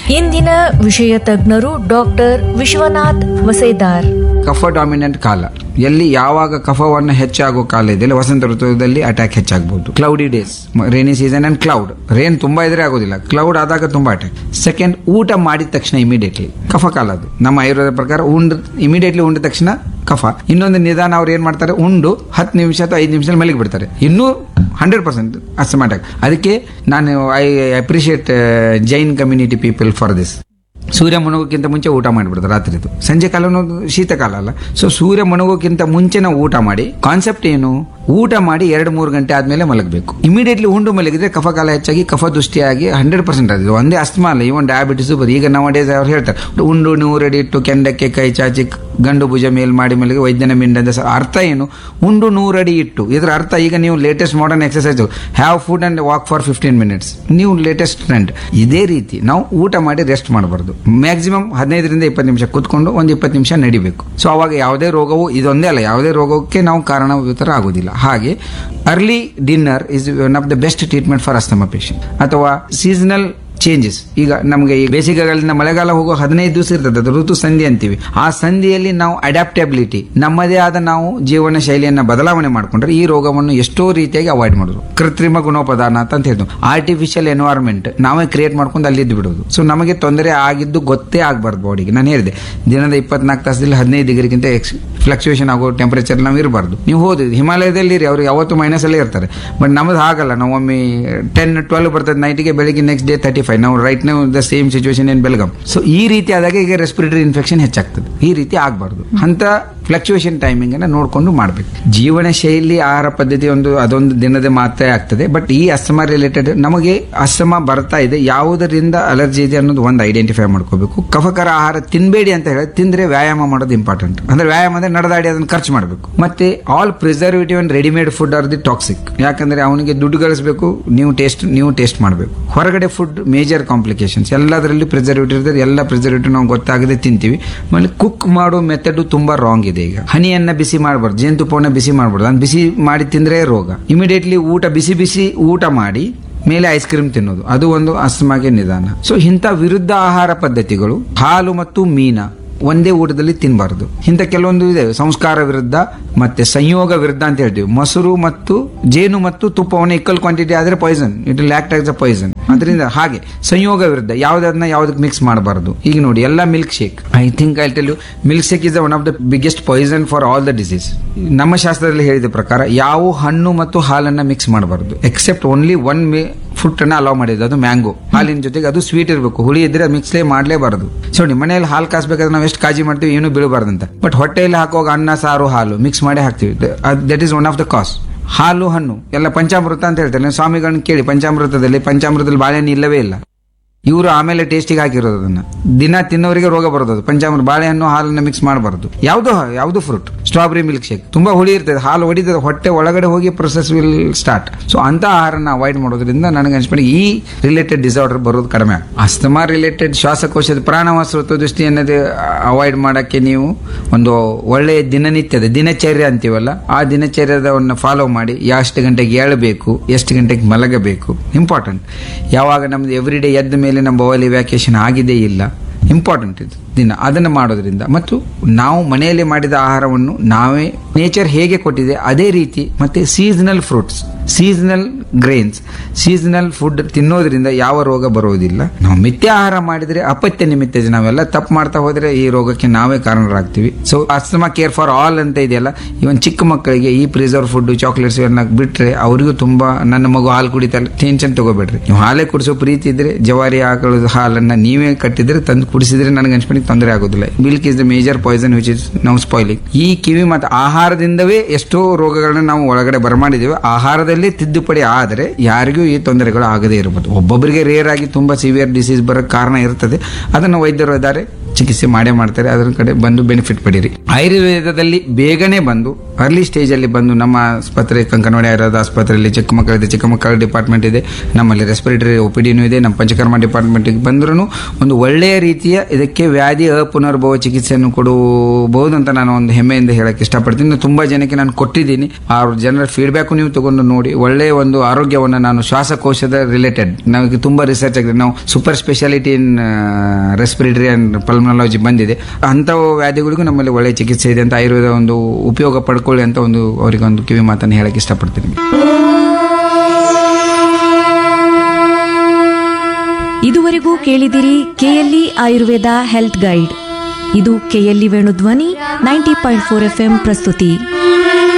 ಇಂದಿನ ವಿಷಯ ತಜ್ಞರು ಡಾಕ್ಟರ್ ವಿಶ್ವನಾಥ್ ವಸೇದಾರ್ ಕಫ ಡಾಮಿನೆಂಟ್ ಕಾಲ ಎಲ್ಲಿ ಯಾವಾಗ ಕಫವನ್ನು ಹೆಚ್ಚಾಗೋ ಕಾಲ ಇದೆಯಲ್ಲ ವಸಂತ ಋತುದಲ್ಲಿ ಅಟ್ಯಾಕ್ ಹೆಚ್ಚಾಗಬಹುದು cloudy days rainy season and cloud rain ತುಂಬಾ ಇದ್ರೆ ಆಗೋದಿಲ್ಲ ಕ್ಲೌಡ್ ಆದಾಗ ತುಂಬಾ ಅಟ್ಯಾಕ್ ಸೆಕೆಂಡ್ ಊಟ ಮಾಡಿದ ತಕ್ಷಣ ಇಮಿಡಿಯೇಟ್ಲಿ ಕಫ ಕಾಲ ಅದು ನಮ್ಮ ಆಯುರ್ವೇದ ಪ್ರಕಾರ ಉಂಡ್ ಇಮಿಡಿಯೇಟ್ಲಿ ಉಂಡ ತಕ್ಷಣ ಕಫ ಇನ್ನೊಂದು ನಿಧಾನ ಅವ್ರು ಏನ್ ಮಾಡ್ತಾರೆ ಉಂಡು ಹತ್ತು ನಿಮಿಷ ಅಥವಾ ಐದು ನಿಮಿಷ ಮಲಗಿ ಬಿಡ್ತಾರೆ ಇನ್ನೂ ಹಂಡ್ರೆಡ್ ಪರ್ಸೆಂಟ್ ಅಸ್ತಮಾ ಅಟ್ಯಾಕ್ ಅದಕ್ಕೆ ನಾನು I appreciate Jain community people for this ಸೂರ್ಯ ಮುಳುಗೋಕ್ಕಿಂತ ಮುಂಚೆ ಊಟ ಮಾಡಿಬಿಡ್ತಾರೆ ರಾತ್ರಿದು ಸಂಜೆ ಕಾಲ ಅನ್ನೋದು ಶೀತಕಾಲ ಅಲ್ಲ ಸೊ ಸೂರ್ಯ ಮುಳುಗೋಕ್ಕಿಂತ ಮುಂಚೆ ನಾವು ಊಟ ಮಾಡಿ ಕಾನ್ಸೆಪ್ಟ್ ಏನು ಊಟ ಮಾಡಿ ಎರಡು ಮೂರು ಗಂಟೆ ಆದ್ಮೇಲೆ ಮಲಗಬೇಕು ಇಮಿಡಿಯೇಟ್ಲಿ ಉಂಡು ಮಲಗಿದ್ರೆ ಕಫ ಕಾಲ ಹೆಚ್ಚಾಗಿ ಕಫ ದೃಷ್ಟಿಯಾಗಿ ಹಂಡ್ರೆಡ್ ಪರ್ಸೆಂಟ್ ಅದು ಒಂದೇ ಅಸ್ತಮಾ ಅಲ್ಲ ಇವನ್ ಡಯಾಬಿಟಿಸ್ ಬರೀ ಈಗ ನಾವು ಡೇಸ್ ಅವ್ರು ಹೇಳ್ತಾರೆ ಉಂಡು ನೂರಡಿ ಇಟ್ಟು ಕೆಂಡಕ್ಕೆ ಕೈ ಚಾಚಿ ಗಂಡು ಭುಜ ಮೇಲ್ ಮಾಡಿ ಮಲಗಿ ವೈದ್ಯನ ಮಿಂಡದ ಸ- ಅರ್ಥ ಏನು ಉಂಡು ನೂರಡಿ ಇಟ್ಟು ಇದರ ಅರ್ಥ ಈಗ ನೀವು latest modern exercise have food and walk for fifteen minutes ನೀವು ಲೇಟೆಸ್ಟ್ ಟ್ರೆಂಡ್ ಇದೇ ರೀತಿ ನಾವು ಊಟ ಮಾಡಿ ರೆಸ್ಟ್ ಮಾಡಬಾರ್ದು ಮ್ಯಾಕ್ಸಿಮಮ್ ಹದಿನೈದರಿಂದ ಇಪ್ಪತ್ತು ನಿಮಿಷ ಕೂತ್ಕೊಂಡು ಒಂದು ಇಪ್ಪತ್ತು ನಿಮಿಷ ನಡಿಬೇಕು ಸೊ ಅವಾಗ ಯಾವುದೇ ರೋಗವು ಇದೊಂದೇ ಅಲ್ಲ ಯಾವುದೇ ರೋಗಕ್ಕೆ ನಾವು ಕಾರಣಭೂತರ ಆಗೋದಿಲ್ಲ ಹಾಗೆ early dinner is one of the best treatment for asthma patient ಅಥವಾ ಸೀಸನಲ್ ಚೇಂಜಸ್ ಈಗ ನಮಗೆ ಈ ಬೇಸಿಗೆಗಾಲದಿಂದ ಮಳೆಗಾಲ ಹೋಗೋ ಹದಿನೈದು ದಿವಸ ಇರ್ತದೆ ಅದು ಋತು ಸಂಧಿ ಅಂತೀವಿ ಆ ಸಂಧಿಯಲ್ಲಿ ನಾವು ಅಡ್ಯಾಪ್ಟಬಿಲಿಟಿ ನಮ್ಮದೇ ಆದ ನಾವು ಜೀವನ ಶೈಲಿಯನ್ನ ಬದಲಾವಣೆ ಮಾಡಿಕೊಂಡ್ರೆ ಈ ರೋಗವನ್ನು ಎಷ್ಟೋ ರೀತಿಯಾಗಿ ಅವಾಯ್ಡ್ ಮಾಡೋದು ಕೃತ್ರಿಮ ಗುಣೋಪದಾನ ಅಂತ ಹೇಳಿದ್ವು ಆರ್ಟಿಫಿಷಿಯಲ್ ಎನ್ವೈರ್ಮೆಂಟ್ ನಾವೇ ಕ್ರಿಯೇಟ್ ಮಾಡ್ಕೊಂಡು ಅಲ್ಲಿದ್ದು ಬಿಡೋದು ಸೊ ನಮಗೆ ತೊಂದರೆ ಆಗಿದ್ದು ಗೊತ್ತೇ ಆಗಬಾರ್ದು ಬಾಡಿಗೆ ನಾನು ಹೇಳಿದೆ ದಿನದ ಇಪ್ಪತ್ನಾಲ್ಕು ತಾಸದಲ್ಲಿ ಹದಿನೈದು ಡಿಗ್ರಿಗಿಂತ ಎಕ್ಸ್ ಫ್ಲಕ್ಚುಯೇಷನ್ ಆಗೋ ಟೆಂಪರೇಚರ್ ನಾವು ಇರಬಾರ್ದು ನೀವು ಹೋದ್ರಿ ಹಿಮಾಲಯದಲ್ಲಿ ಇರಿ ಅವ್ರು ಯಾವತ್ತು ಮೈನಸ್ ಅಲ್ಲೇ ಇರ್ತಾರೆ ಬಟ್ ನಮ್ಮದು ಹಾಗಲ್ಲ ನಾವು ಒಮ್ಮೆ ಟೆನ್ ಟ್ವೆಲ್ ಬರ್ತದೆ ನೈಟಿಗೆ ಬೆಳಿಗ್ಗೆ ನೆಕ್ಸ್ಟ್ ಡೇ ತರ್ಟಿ ಫೈವ್ ನಾವು ರೈಟ್ ನಾವು the same situation in Belgaum so ಈ ರೀತಿ ಆದಾಗ ಈಗ ರೆಸ್ಪಿರೇಟರಿ ಇನ್ಫೆಕ್ಷನ್ ಹೆಚ್ಚಾಗ್ತದೆ ಈ ರೀತಿ ಆಗಬಾರ್ದು ಅಂತ ಫ್ಲಕ್ಚುಯೇಷನ್ ಟೈಮಿಂಗ್ ಅನ್ನ ನೋಡ್ಕೊಂಡು ಮಾಡಬೇಕು ಜೀವನ ಶೈಲಿ ಆಹಾರ ಪದ್ಧತಿ ಒಂದು ಅದೊಂದು ದಿನದ ಮಾತ್ರ ಆಗ್ತದೆ ಬಟ್ ಈ ಅಸ್ತಮಾ ರಿಲೇಟೆಡ್ ನಮಗೆ ಅಸ್ತಮಾ ಬರ್ತಾ ಇದೆ ಯಾವುದರಿಂದ ಅಲರ್ಜಿ ಇದೆ ಅನ್ನೋದು ಒಂದು ಐಡೆಂಟಿಫೈ ಮಾಡ್ಕೋಬೇಕು ಕಫಕರ ಆಹಾರ ತಿನ್ಬೇಡಿ ಅಂತ ಹೇಳಿ ತಿಂದ್ರೆ ವ್ಯಾಯಾಮ ಮಾಡೋದು ಇಂಪಾರ್ಟೆಂಟ್ ಅಂದ್ರೆ ವ್ಯಾಯಾಮ ಅಂದ್ರೆ ನಡೆದಾಡಿ ಅದನ್ನ ಖರ್ಚು ಮಾಡಬೇಕು ಮತ್ತೆ all preservative and readymade food are the toxic ಯಾಕಂದ್ರೆ ಅವನಿಗೆ ದುಡ್ಡು ಗಳಿಸಬೇಕು ನೀವು ಟೇಸ್ಟ್ ನೀವು ಟೇಸ್ಟ್ ಮಾಡಬೇಕು ಹೊರಗಡೆ ಫುಡ್ ಮೇಜರ್ ಕಾಂಪ್ಲಿಕೇಶನ್ಸ್ ಎಲ್ಲದರಲ್ಲಿ ಪ್ರಿಸರ್ವೇಟಿವ್ ಇರ್ತದೆ ಎಲ್ಲ ಪ್ರಿಸರ್ವೇಟಿವ್ ನಾವು ಗೊತ್ತಾಗದೆ ತಿಂತೀವಿ ಆಮೇಲೆ ಕುಕ್ ಮಾಡೋ ಮೆಥಡ್ ತುಂಬಾ ರಾಂಗ್ ಇದೆ ಈಗ ಹನಿಯನ್ನ ಬಿಸಿ ಮಾಡಬಾರ್ದು ಜೇನುತುಪ್ಪವನ್ನ ಬಿಸಿ ಮಾಡಬಾರ್ದು ಅದನ್ನ ಬಿಸಿ ಮಾಡಿ ತಿಂದ್ರೆ ರೋಗ ಇಮಿಡಿಯೇಟ್ಲಿ ಊಟ ಬಿಸಿ ಬಿಸಿ ಊಟ ಮಾಡಿ ಮೇಲೆ ಐಸ್ ಕ್ರೀಮ್ ತಿನ್ನೋದು ಅದು ಒಂದು ಅಸ್ತಮಾಗೆ ನಿಧಾನ ಸೊ ಇಂಥ ವಿರುದ್ಧ ಆಹಾರ ಪದ್ಧತಿಗಳು ಹಾಲು ಮತ್ತು ಮೀನ ಒಂದೇ ಊಟದಲ್ಲಿ ತಿನ್ನಬಾರ್ದು ಇಂಥ ಕೆಲವೊಂದು ಇದೆ ಸಂಸ್ಕಾರ ವಿರುದ್ಧ ಮತ್ತೆ ಸಂಯೋಗ ವಿರುದ್ಧ ಅಂತ ಹೇಳ್ತೀವಿ ಮೊಸರು ಮತ್ತು ಜೇನು ಮತ್ತು ತುಪ್ಪವನ್ನು ಇಕ್ಕಲ್ ಕ್ವಾಂಟಿಟಿ ಆದ್ರೆ poison it act as a poison ಅದರಿಂದ ಹಾಗೆ ಸಂಯೋಗ ವಿರುದ್ಧ ಯಾವ್ದನ್ನ ಯಾವ್ದಕ್ಕೆ ಮಿಕ್ಸ್ ಮಾಡಬಾರದು ಈಗ ನೋಡಿ ಎಲ್ಲ milk shake I think I tell you milk shake is one of the biggest poison for all the disease ನಮ್ಮ ಶಾಸ್ತ್ರದಲ್ಲಿ ಹೇಳಿದ ಪ್ರಕಾರ ಯಾವ ಹಣ್ಣು ಮತ್ತು ಹಾಲನ್ನ ಮಿಕ್ಸ್ ಮಾಡಬಾರದು except only one may fruit ಅನ್ನ ಅಲೌ ಮಾಡಿದ್ದು ಅದು ಮ್ಯಾಂಗೋ ಹಾಲಿನ ಜೊತೆಗೆ ಅದು ಸ್ವೀಟ್ ಇರಬೇಕು ಹುಳಿ ಇದ್ರೆ ಮಿಕ್ಸ್ಲೇ ಮಾಡಲೇಬಾರದು ಸೊ ನಿಮ್ಮ ಮನೆಯಲ್ಲಿ ಹಾಲು ಕಾಸ್ಬೇಕಾದ್ರೆ ನಾವು ಎಷ್ಟು ಕಾಜಿ ಮಾಡ್ತೀವಿ ಏನು ಬೀಳಬಾರ್ದಂತ ಬಟ್ ಹೊಟ್ಟೆಯಲ್ಲಿ ಹಾಕುವಾಗ ಅನ್ನ ಸಾರು ಹಾಲು ಮಿಕ್ಸ್ ಮಾಡಿ ಹಾಕ್ತೀವಿ that is one of the cause ಹಾಲು ಹಣ್ಣು ಎಲ್ಲ ಪಂಚಾಮೃತ ಅಂತ ಹೇಳ್ತಾರೆ ಸ್ವಾಮಿಗಳನ್ನ ಕೇಳಿ ಪಂಚಾಮೃತದಲ್ಲಿ ಪಂಚಾಮೃತದಲ್ಲಿ ಬಾಳೆಹಣ್ಣು ಇಲ್ಲವೇ ಇಲ್ಲ ಇವರು ಆಮೇಲೆ ಟೇಸ್ಟಿಗೆ ಹಾಕಿರೋದು ಅದನ್ನ ದಿನ ತಿನ್ನೋರಿಗೆ ರೋಗ ಬರೋದು ಅದು ಪಂಚಾಮೃತ ಬಾಳೆಹಣ್ಣು ಹಾಲನ್ನ ಮಿಕ್ಸ್ ಮಾಡಬಾರದು ಯಾವ್ದು ಯಾವ್ದು ಫ್ರೂಟ್ ಸ್ಟ್ರಾಬೆರಿ ಮಿಲ್ಕ್ ಶೇಕ್ ತುಂಬಾ ಹುಳಿ ಇರ್ತದೆ ಹಾಲು ಹೊಡಿತದೆ ಹೊಟ್ಟೆ ಒಳಗಡೆ ಹೋಗಿ ಪ್ರೊಸೆಸ್ ವಿಲ್ ಸ್ಟಾರ್ಟ್ ಸೊ ಅಂತ ಆಹಾರನ ಅವಾಯ್ಡ್ ಮಾಡೋದ್ರಿಂದ ನನಗೆ ಅನ್ಸ್ಬಿಟ್ಟು ಈ ರಿಲೇಟೆಡ್ ಡಿಸಾರ್ಡರ್ ಬರೋದು ಕಡಿಮೆ ಆಗುತ್ತೆ. ಅಸ್ತಮಾ ರಿಲೇಟೆಡ್ ಶ್ವಾಸಕೋಶದ ಪ್ರಾಣವಾಸ ದೃಷ್ಟಿ ಅನ್ನೋದು ಅವಾಯ್ಡ್ ಮಾಡಕ್ಕೆ ನೀವು ಒಂದು ಒಳ್ಳೆಯ ದಿನನಿತ್ಯದ ದಿನಚರ್ಯ ಅಂತೀವಲ್ಲ ಆ ದಿನಚರ್ಯದವನ್ನು ಫಾಲೋ ಮಾಡಿ ಎಷ್ಟು ಗಂಟೆಗೆ ಏಳಬೇಕು ಎಷ್ಟು ಗಂಟೆಗೆ ಮಲಗಬೇಕು ಇಂಪಾರ್ಟೆಂಟ್ ಯಾವಾಗ ನಮ್ದು ಎವ್ರಿ ಡೇ ಎದ್ದ ಮೇಲೆ ನಮ್ಮ ಬವಲಿ ವ್ಯಾಕೇಶನ್ ಆಗಿದೆ ಇಲ್ಲ ಇಂಪಾರ್ಟೆಂಟ್ ಇದು ದಿನ ಅದನ್ನು ಮಾಡೋದ್ರಿಂದ ಮತ್ತು ನಾವು ಮನೆಯಲ್ಲಿ ಮಾಡಿದ ಆಹಾರವನ್ನು ನಾವೇ ನೇಚರ್ ಹೇಗೆ ಕೊಟ್ಟಿದೆ ಅದೇ ರೀತಿ ಮತ್ತೆ seasonal fruits seasonal grains seasonal food ತಿನ್ನೋದ್ರಿಂದ ಯಾವ ರೋಗ ಬರೋದಿಲ್ಲ ನಾವು ಮಿಥ್ಯ ಆಹಾರ ಮಾಡಿದ್ರೆ ಅಪತ್ಯ ನಿಮಿತ್ತ ನಾವೆಲ್ಲ ತಪ್ಪು ಮಾಡ್ತಾ ಹೋದ್ರೆ ಈ ರೋಗಕ್ಕೆ ನಾವೇ ಕಾರಣರಾಗ್ತೀವಿ so asthma care for all ಅಂತ ಇದೆಯಲ್ಲ ಇವನ್ ಚಿಕ್ಕ ಮಕ್ಕಳಿಗೆ ಈ ಪ್ರಿಸರ್ವ್ ಫುಡ್ ಚಾಕ್ಲೇಟ್ಸ್ ಇವನ್ನ ಬಿಟ್ರೆ ಅವರಿಗೂ ತುಂಬಾ ನನ್ನ ಮಗು ಹಾಲು ಕುಡಿತಲ್ಲ ಟೆನ್ಷನ್ ತಗೋಬೇಡ್ರಿ ನೀವು ಹಾಲೇ ಕುಡಿಸೋ ಪ್ರೀತಿ ಇದ್ರೆ ಜವಾರಿ ಆಕಳದ ಹಾಲನ್ನ ನೀವೇ ಕಟ್ಟಿದ್ರೆ ತಂದು ಕುಡಿಸಿದ್ರೆ ನನಗೆ ಅನ್ಸ್ಬಿಟ್ಟು ತೊಂದರೆ ಆಗೋದಿಲ್ಲ milk is the major poison which is ನಾವು ಸ್ಪಾಯ್ಲಿಂಗ್ ಈ ಕಿವಿ ಮತ್ತು ಆಹಾರದಿಂದವೇ ಎಷ್ಟೋ ರೋಗಗಳನ್ನ ನಾವು ಒಳಗಡೆ ಬರಮಾಡಿದ್ದೇವೆ ಆಹಾರದಲ್ಲಿ ತಿದ್ದುಪಡಿ ಆದರೆ ಯಾರಿಗೂ ಈ ತೊಂದರೆಗಳು ಆಗದೇ ಇರಬಹುದು ಒಬ್ಬೊಬ್ಬರಿಗೆ ರೇರ್ ಆಗಿ ತುಂಬಾ ಸಿವಿಯರ್ ಡಿಸೀಸ್ ಬರೋಕ್ಕೆ ಕಾರಣ ಇರ್ತದೆ ಅದನ್ನು ವೈದ್ಯರು ಇದ್ದಾರೆ ಚಿಕಿತ್ಸೆ ಮಾಡೇ ಮಾಡ್ತಾರೆ ಅದರ ಕಡೆ ಬಂದು ಬೆನಿಫಿಟ್ ಪಡೀರಿ ಆಯುರ್ವೇದದಲ್ಲಿ ಬೇಗನೆ ಬಂದು ಅರ್ಲಿ ಸ್ಟೇಜ್ ಅಲ್ಲಿ ಬಂದು ನಮ್ಮ ಆಸ್ಪತ್ರೆ ಕಂಕನವಾಡಿ ಆಯುರ್ವೇದ ಆಸ್ಪತ್ರೆಯಲ್ಲಿ ಚಿಕ್ಕ ಮಕ್ಕಳಿದೆ ಚಿಕ್ಕ ಮಕ್ಕಳ ಡಿಪಾರ್ಟ್ಮೆಂಟ್ ಇದೆ ನಮ್ಮಲ್ಲಿ ರೆಸ್ಪಿರೇಟರಿ ಒಪಿಡಿನೂ ಇದೆ ನಮ್ಮ ಪಂಚಕರ್ಮ ಡಿಪಾರ್ಟ್ಮೆಂಟ್ಗೆ ಬಂದ್ರೂ ಒಂದು ಒಳ್ಳೆಯ ರೀತಿಯ ಇದಕ್ಕೆ ವ್ಯಾಧಿ ಅಪುನರ್ಭವ ಚಿಕಿತ್ಸೆಯನ್ನು ಕೊಡಬಹುದು ಅಂತ ನಾನು ಒಂದು ಹೆಮ್ಮೆಯಿಂದ ಹೇಳಕ್ಕೆ ಇಷ್ಟಪಡ್ತೀನಿ ತುಂಬಾ ಜನಕ್ಕೆ ನಾನು ಕೊಟ್ಟಿದ್ದೀನಿ ಆ ಜನರ ಫೀಡ್ಬ್ಯಾಕ್ ನೀವು ತಗೊಂಡು ನೋಡಿ ಒಳ್ಳೆಯ ಒಂದು ಆರೋಗ್ಯವನ್ನು ನಾನು ಶ್ವಾಸಕೋಶದ ರಿಲೇಟೆಡ್ ನಮಗೆ ತುಂಬಾ ರಿಸರ್ಚ್ ಆಗಿದೆ ನಾವು super speciality in respiratory and pulmonology ಬಂದಿದೆ ಅಂಥವು ವ್ಯಾಧಿಗಳಿಗೂ ನಮ್ಮಲ್ಲಿ ಒಳ್ಳೆಯ ಚಿಕಿತ್ಸೆ ಇದೆ ಅಂತ ಆಯುರ್ವೇದ ಒಂದು ಉಪಯೋಗ ಪಡ್ಕೊಳ್ಳಿ ಅಂತ ಒಂದು ಅವರಿಗೆ ಒಂದು ಕಿವಿ ಮಾತನ್ನು ಹೇಳಕ್ಕೆ ಇಷ್ಟಪಡ್ತೀನಿ ಇದುವರೆಗೂ ಕೇಳಿದಿರಿ ಕೆಎಲ್ಇ ಆಯುರ್ವೇದ ಹೆಲ್ತ್ ಗೈಡ್ ಇದು KLE Venudhwani ninety point four F ಪ್ರಸ್ತುತಿ